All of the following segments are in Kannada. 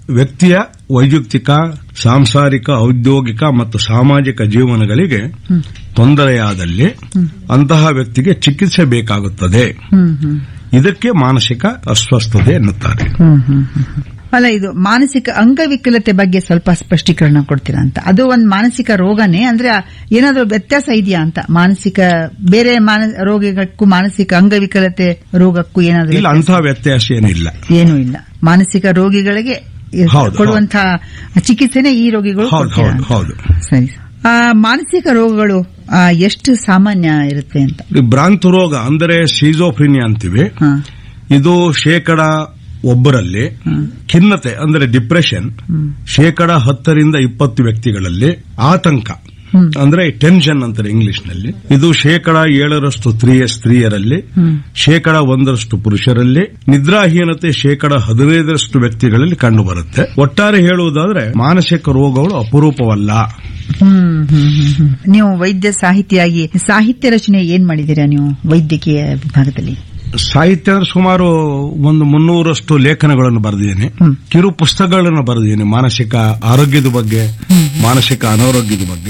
ವ್ಯಕ್ತಿಯ ವೈಯಕ್ತಿಕ ಸಾಂಸಾರಿಕ ಔದ್ಯೋಗಿಕ ಮತ್ತು ಸಾಮಾಜಿಕ ಜೀವನಗಳಿಗೆ ತೊಂದರೆಯಾದಲ್ಲಿ ಅಂತಹ ವ್ಯಕ್ತಿಗೆ ಚಿಕಿತ್ಸೆ ಬೇಕಾಗುತ್ತದೆ ಹ್ಮ್ ಹ್ಮ್ ಇದಕ್ಕೆ ಮಾನಸಿಕ ಅಸ್ವಸ್ಥತೆ ಎನ್ನುತ್ತಾರೆ ಹ್ಮ್ ಹ್ಮ್ ಹ್ಮ್. ಅಲ್ಲ ಇದು ಮಾನಸಿಕ ಅಂಗವಿಕಲತೆ ಬಗ್ಗೆ ಸ್ವಲ್ಪ ಸ್ಪಷ್ಟೀಕರಣ ಕೊಡ್ತೀರಾ ಅಂತ ಅದು ಒಂದು ಮಾನಸಿಕ ರೋಗನೇ ಅಂದ್ರೆ ಏನಾದ್ರೂ ವ್ಯತ್ಯಾಸ ಇದೆಯಾ ಅಂತ ಮಾನಸಿಕ ಬೇರೆ ಮಾನ- ರೋಗಕ್ಕೂ ಮಾನಸಿಕ ಅಂಗವಿಕಲತೆ ರೋಗಕ್ಕೂ ಏನಾದ್ರೂ ಇಲ್ಲ ಅಂತಹ ವ್ಯತ್ಯಾಸ ಏನಿಲ್ಲ ಏನೂ ಇಲ್ಲ ಮಾನಸಿಕ ರೋಗಿಗಳಿಗೆ ಇರ್- ಹೌದು, ಕೊಡುವಂತಹ ಚಿಕಿತ್ಸೆನೇ ಈ ರೋಗಿಗಳು ಹೌದು ಕೊಡ್ತೀರಾ ಹೌದು ಅಂತ. ಹೌದು ಸರಿ ಆ, ಮಾನಸಿಕ ರೋಗಗಳು ಆ, ಎಷ್ಟು ಸಾಮಾನ್ಯ ಇರುತ್ತೆ ಅಂತ ಈ ಭ್ರಾಂತು ರೋಗ ಅಂದರೆ ಸೀಜೋಫ್ರಿನಿಯಾ ಅಂತೀವಿ ಹಾ, ಇದು ಶೇಕಡ ಒಬ್ಬರಲ್ಲಿ ಖಿನ್ನತೆ ಅಂದರೆ ಡಿಪ್ರೆಷನ್ ಹ್ಮ್. ಶೇಕಡ ಹತ್ತರಿಂದ ಇಪ್ಪತ್ತು ವ್ಯಕ್ತಿಗಳಲ್ಲಿ ಆತಂಕ ಹ್ಮ್. ಅಂದ್ರೆ ಟೆನ್ಷನ್ ಅಂತಾರೆ ಇಂಗ್ಲಿಷ್ ನಲ್ಲಿ ಇದು ಶೇಕಡ ಏಳರಷ್ಟು ಸ್ತ್ರೀಯ ಸ್ತ್ರೀಯರಲ್ಲಿ ಹ್ಮ್. ಶೇಕಡ ಒಂದರಷ್ಟು ಪುರುಷರಲ್ಲಿ ನಿದ್ರಾಹೀನತೆ ಶೇಕಡ ಹದಿನೈದರಷ್ಟು ವ್ಯಕ್ತಿಗಳಲ್ಲಿ ಕಂಡುಬರುತ್ತೆ ಒಟ್ಟಾರೆ ಹೇಳುವುದಾದ್ರೆ ಮಾನಸಿಕ ರೋಗಗಳು ಅಪರೂಪವಲ್ಲ ಹ್ಮ್ ಹ್ಮ್ ಹ್ಮ್ ಹ್ಮ್. ನೀವು ವೈದ್ಯ ಸಾಹಿತಿಯಾಗಿ ಸಾಹಿತ್ಯ ರಚನೆ ಏನ್ ಮಾಡಿದ್ದೀರಾ ನೀವು ವೈದ್ಯಕೀಯ ವಿಭಾಗದಲ್ಲಿ ಸಾಹಿತ್ಯ ಅಂದ್ರೆ ಸುಮಾರು ಒಂದು ಮುನ್ನೂರಷ್ಟು ಲೇಖನಗಳನ್ನು ಬರೆದಿದ್ದೇನೆ ಹ್ಮ್. ಕಿರು ಪುಸ್ತಕಗಳನ್ನು ಬರೆದಿದ್ದೇನೆ ಮಾನಸಿಕ ಆರೋಗ್ಯದ ಬಗ್ಗೆ ಮಾನಸಿಕ ಅನಾರೋಗ್ಯದ ಬಗ್ಗೆ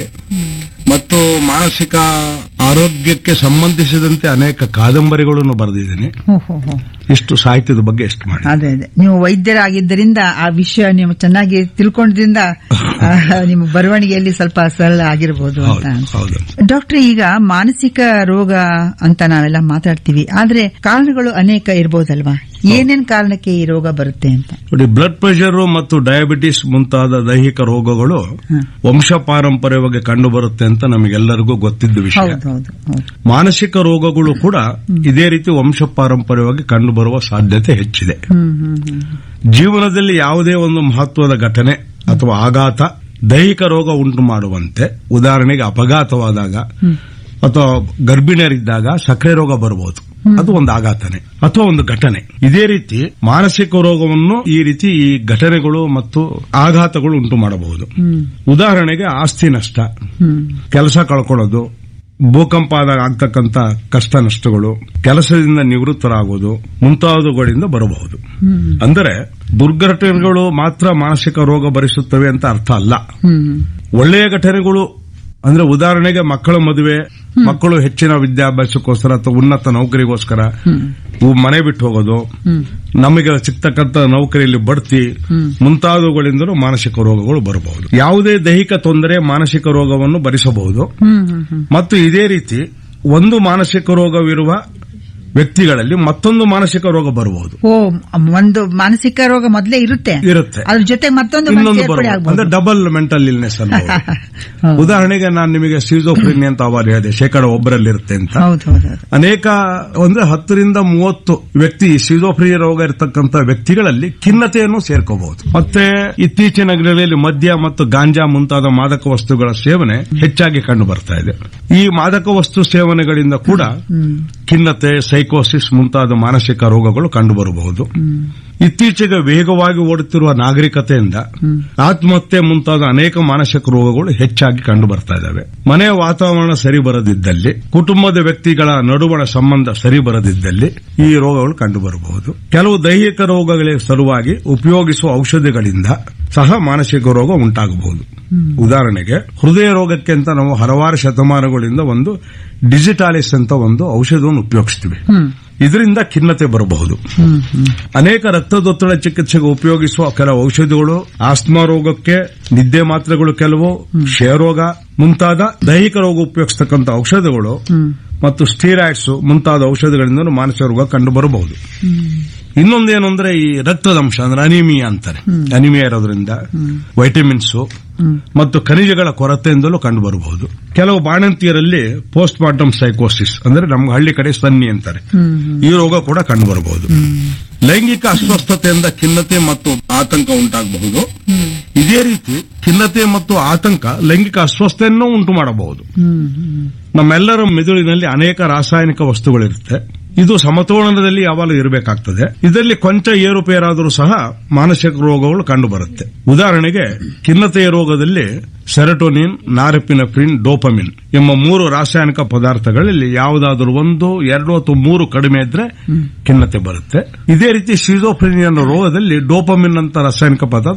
ಮತ್ತು ಮಾನಸಿಕ ಆರೋಗ್ಯಕ್ಕೆ ಸಂಬಂಧಿಸಿದಂತೆ ಅನೇಕ ಕಾದಂಬರಿಗಳನ್ನು ಬರೆದಿದ್ದೇನೆ ಹೋ, ಹೋ, ಹೋ. ಇಷ್ಟು ಸಾಹಿತ್ಯದ ಬಗ್ಗೆ ಎಷ್ಟು ಮಾಡಿ ಅದೇ ಅದೇ ನೀವು ವೈದ್ಯರಾಗಿದ್ದರಿಂದ ಆ ವಿಷಯ ನೀವು ಚೆನ್ನಾಗಿ ತಿಳ್ಕೊಂಡ್ರಿಂದ ಆ, ನಿಮ್ಮ ಬರವಣಿಗೆಯಲ್ಲಿ ಸ್ವಲ್ಪ ಸರಳ ಆಗಿರಬಹುದು ಅಂತ ಹೌದು ಹೌದು ಡಾಕ್ಟರ್ ಈಗ ಮಾನಸಿಕ ರೋಗ ಅಂತ ನಾವೆಲ್ಲ ಮಾತಾಡ್ತೀವಿ ಆದ್ರೆ ಕಾರಣಗಳು ಅನೇಕ ಇರಬಹುದಲ್ವಾ ಏನೇನ್ ಕಾರಣಕ್ಕೆ ಈ ರೋಗ ಬರುತ್ತೆ ಅಂತ ನೋಡಿ ಬ್ಲಡ್ ಪ್ರೆಷರ್ ಮತ್ತು ಡಯಾಬಿಟಿಸ್ ಮುಂತಾದ ದೈಹಿಕ ರೋಗಗಳು ಹ್ಮ್. ವಂಶ ಪಾರಂಪರ್ಯವಾಗಿ ಕಂಡು ಬರುತ್ತೆ ಅಂತ ನಮಗೆಲ್ಲರಿಗೂ ಗೊತ್ತಿದ್ದ ವಿಷಯ ಹೌದು ಹೌದು ಹೌದು ಮಾನಸಿಕ ರೋಗಗಳು ಕೂಡ ಇದೇ ರೀತಿ ವಂಶ ಪಾರಂಪರ್ಯವಾಗಿ ಕಂಡುಬರುವ ಸಾಧ್ಯತೆ ಹೆಚ್ಚಿದೆ ಹ್ಮ್ ಹ್ಮ್ ಹ್ಮ್ ಜೀವನದಲ್ಲಿ ಯಾವುದೇ ಒಂದು ಮಹತ್ವದ ಘಟನೆ ಅಥವಾ ಆಘಾತ ದೈಹಿಕ ರೋಗ ಉಂಟು ಮಾಡುವಂತೆ ಉದಾಹರಣೆಗೆ ಅಪಘಾತವಾದಾಗ ಅಥವಾ ಗರ್ಭಿಣಿಯರಿದ್ದಾಗ ಸಕ್ಕರೆ ರೋಗ ಬರಬಹುದು ಅದು ಒಂದು ಆಘಾತನೆ ಅಥವಾ ಒಂದು ಘಟನೆ ಇದೇ ರೀತಿ ಮಾನಸಿಕ ರೋಗವನ್ನು ಈ ರೀತಿ ಈ ಘಟನೆಗಳು ಮತ್ತು ಆಘಾತಗಳು ಉಂಟು ಮಾಡಬಹುದು ಹ್ಮ್ ಉದಾಹರಣೆಗೆ ಆಸ್ತಿ ನಷ್ಟ ಹ್ಮ್ ಕೆಲಸ ಕಳ್ಕೊಳ್ಳೋದು ಭೂಕಂಪ ಆದಾಗ ಆಗ್ತಕ್ಕಂತ ಕಷ್ಟ ನಷ್ಟಗಳು ಕೆಲಸದಿಂದ ನಿವೃತ್ತರಾಗುವುದು ಮುಂತಾದವುಗಳಿಂದ ಬರಬಹುದು ಹ್ಮ್ ಅಂದರೆ ದುರ್ಘಟನೆಗಳು ಮಾತ್ರ ಮಾನಸಿಕ ರೋಗ ಭರಿಸುತ್ತವೆ ಅಂತ ಅರ್ಥ ಅಲ್ಲ ಹ್ಮ್ ಒಳ್ಳೆಯ ಘಟನೆಗಳು ಅಂದ್ರೆ ಉದಾಹರಣೆಗೆ ಮಕ್ಕಳ ಮದುವೆ ಮಕ್ಕಳು ಹೆಚ್ಚಿನ ವಿದ್ಯಾಭ್ಯಾಸಕ್ಕೋಸ್ಕರ ಅಥವಾ ಉನ್ನತ ನೌಕರಿಗೋಸ್ಕರ ಇವು ಮನೆ ಬಿಟ್ಟು ಹೋಗೋದು ಹ್ಮ್ ನಮಗೆ ಸಿಗ್ತಕ್ಕಂಥ ನೌಕರಿಯಲ್ಲಿ ಬಡ್ತಿ ಮುಂತಾದವುಗಳಿಂದಲೂ ಮಾನಸಿಕ ರೋಗಗಳು ಬರಬಹುದು ಯಾವುದೇ ದೈಹಿಕ ತೊಂದರೆ ಮಾನಸಿಕ ರೋಗವನ್ನು ಭರಿಸಬಹುದು ಹ್ಮ್ ಹ್ಮ್ ಹ್ಮ್ ಮತ್ತು ಇದೇ ರೀತಿ ಒಂದು ಮಾನಸಿಕ ರೋಗವಿರುವ ವ್ಯಕ್ತಿಗಳಲ್ಲಿ ಮತ್ತೊಂದು ಮಾನಸಿಕ ರೋಗ ಬರಬಹುದು ಓ ಒಂದು ಮಾನಸಿಕ ರೋಗ ಮೊದಲೇ ಇರುತ್ತೆ ಇರುತ್ತೆ ಅದ್ರ ಜೊತೆ ಮತ್ತೊಂದು ಇನ್ನೊಂದು ಸೇರ್ಪಡೆ ಬರಬಹುದು ಆಗ್ಬೋದು ಅಂದ್ರೆ ಡಬಲ್ ಮೆಂಟಲ್ ಇಲ್ನೆಸ್ ಅನ್ಬಹುದು ಹೌದು. ಉದಾಹರಣೆಗೆ ನಾನು ನಿಮಗೆ ಸಿಜೋಫ್ರಿನಿ ಅಂತ ಅವಾಗ ಹೇಳಿದೆ ಶೇಕಡ ಒಬ್ಬರಲ್ಲಿರುತ್ತೆ ಅಂತ ಹೌದು ಹೌದು ಹೌದು. ಅನೇಕ ಅಂದ್ರೆ ಹತ್ತರಿಂದ ಮೂವತ್ತು ವ್ಯಕ್ತಿ ಸಿಜೋಫ್ರಿಯ ರೋಗ ಇರತಕ್ಕಂತ ವ್ಯಕ್ತಿಗಳಲ್ಲಿ ಖಿನ್ನತೆಯನ್ನು ಸೇರ್ಕೋಬಹುದು ಮತ್ತೆ ಇತ್ತೀಚಿನ ದಿನಗಳಲ್ಲಿ ಮದ್ಯ ಮತ್ತು ಗಾಂಜಾ ಮುಂತಾದ ಮಾದಕ ವಸ್ತುಗಳ ಸೇವನೆ ಹೆಚ್ಚಾಗಿ ಕಂಡು ಬರ್ತಾ ಇದೆ ಈ ಮಾದಕ ವಸ್ತು ಸೇವನೆಗಳಿಂದ ಕೂಡ ಖಿನ್ನತೆ ಸೈಕೋಸಿಸ್ ಮುಂತಾದ ಮಾನಸಿಕ ರೋಗಗಳು ಕಂಡುಬರಬಹುದು ಇತ್ತೀಚೆಗೆ ವೇಗವಾಗಿ ಓಡುತ್ತಿರುವ ನಾಗರಿಕತೆಯಿಂದ ಆತ್ಮಹತ್ಯೆ ಮುಂತಾದ ಅನೇಕ ಮಾನಸಿಕ ರೋಗಗಳು ಹೆಚ್ಚಾಗಿ ಕಂಡು ಬರ್ತಾ ಇದ್ದಾವೆ ಮನೆಯ ವಾತಾವರಣ ಸರಿ ಬರದಿದ್ದಲ್ಲಿ ಕುಟುಂಬದ ವ್ಯಕ್ತಿಗಳ ನಡುವಣ ಸಂಬಂಧ ಸರಿ ಬರದಿದ್ದಲ್ಲಿ ಈ ರೋಗಗಳು ಕಂಡು ಬರಬಹುದು ಕೆಲವು ದೈಹಿಕ ರೋಗಗಳ ಸಲುವಾಗಿ ಉಪಯೋಗಿಸುವ ಔಷಧಿಗಳಿಂದ ಸಹ ಮಾನಸಿಕ ರೋಗ ಉಂಟಾಗಬಹುದು ಉದಾಹರಣೆಗೆ ಹೃದಯ ರೋಗಕ್ಕೆ ಅಂತ ನಾವು ಹಲವಾರು ಶತಮಾನಗಳಿಂದ ಒಂದು ಡಿಜಿಟಾಲಿಸ್ ಅಂತ ಒಂದು ಔಷಧವನ್ನು ಉಪಯೋಗಿಸ್ತೀವಿ ಹ್ಮ್ ಇದರಿಂದ ಖಿನ್ನತೆ ಬರಬಹುದು ಹ್ಮ್ ಹ್ಮ್ ಅನೇಕ ರಕ್ತದೊತ್ತಡ ಚಿಕಿತ್ಸೆಗೆ ಉಪಯೋಗಿಸುವ ಕೆಲವು ಔಷಧಿಗಳು ಆಸ್ಮಾ ರೋಗಕ್ಕೆ ನಿದ್ದೆ ಮಾತ್ರೆಗಳು ಕೆಲವು ಕ್ಷಯರೋಗ ಮುಂತಾದ ದೈಹಿಕ ರೋಗ ಉಪಯೋಗಿಸತಕ್ಕಂಥ ಔಷಧಗಳು ಹ್ಮ್ ಮತ್ತು ಸ್ಟೀರಾಯ್ಡ್ಸ್ ಮುಂತಾದ ಔಷಧಿಗಳಿಂದ ಮಾನಸಿಕ ರೋಗ ಕಂಡು ಬರಬಹುದು ಇನ್ನೊಂದೇನು ಅಂದ್ರೆ ಈ ರಕ್ತದ ಅಂಶ ಅಂದ್ರೆ ಅನಿಮಿಯಾ ಅಂತಾರೆ ಅನಿಮಿಯಾ ಇರೋದ್ರಿಂದ ವೈಟಮಿನ್ಸ್ ಮತ್ತು ಖನಿಜಗಳ ಕೊರತೆಯಿಂದಲೂ ಕಂಡು ಬರಬಹುದು ಕೆಲವು ಬಾಣಂತಿಯರಲ್ಲಿ ಪೋಸ್ಟ್ ಮಾರ್ಟಮ್ ಸೈಕೋಸಿಸ್ ಅಂದ್ರೆ ನಮ್ಮ ಹಳ್ಳಿ ಕಡೆ ಸನ್ನಿ ಅಂತಾರೆ ಈ ರೋಗ ಕೂಡ ಕಂಡು ಬರಬಹುದು ಲೈಂಗಿಕ ಅಸ್ವಸ್ಥತೆಯಿಂದ ಖಿನ್ನತೆ ಮತ್ತು ಆತಂಕ ಉಂಟಾಗಬಹುದು ಇದೇ ರೀತಿ ಖಿನ್ನತೆ ಮತ್ತು ಆತಂಕ ಲೈಂಗಿಕ ಅಸ್ವಸ್ಥತೆಯನ್ನು ಉಂಟು ಮಾಡಬಹುದು ಹ್ಮ್ ಹ್ಮ್ ನಮ್ಮೆಲ್ಲರ ಮೆದುಳಿನಲ್ಲಿ ಅನೇಕ ರಾಸಾಯನಿಕ ವಸ್ತುಗಳಿರುತ್ತೆ ಇದು ಸಮತೋಲನದಲ್ಲಿ ಯಾವಾಗಲೂ ಇರಬೇಕಾಗ್ತದೆ ಇದರಲ್ಲಿ ಕೊಂಚ ಏರುಪೇರಾದರೂ ಸಹ ಮಾನಸಿಕ ರೋಗಗಳು ಕಂಡು ಬರುತ್ತೆ ಉದಾಹರಣೆಗೆ ಖಿನ್ನತೆಯ ರೋಗದಲ್ಲಿ ಸೆರಟೋನಿನ್ ನಾರೆಪಿನಫ್ರಿನ್ ಡೋಪಮಿನ್ ಎಂಬ ಮೂರು ರಾಸಾಯನಿಕ ಪದಾರ್ಥಗಳಲ್ಲಿ ಯಾವುದಾದರೂ ಒಂದು ಎರಡು ಅಥವಾ ಮೂರು ಕಡಿಮೆ ಇದ್ರೆ ಖಿನ್ನತೆ ಬರುತ್ತೆ ಇದೇ ರೀತಿ ಸಿಜೋಫ್ರಿನಿಯನ್ ರೋಗದಲ್ಲಿ ಡೋಪಮಿನ್ ಅಂತ ರಾಸಾಯನಿಕ ಪದಾರ್ಥ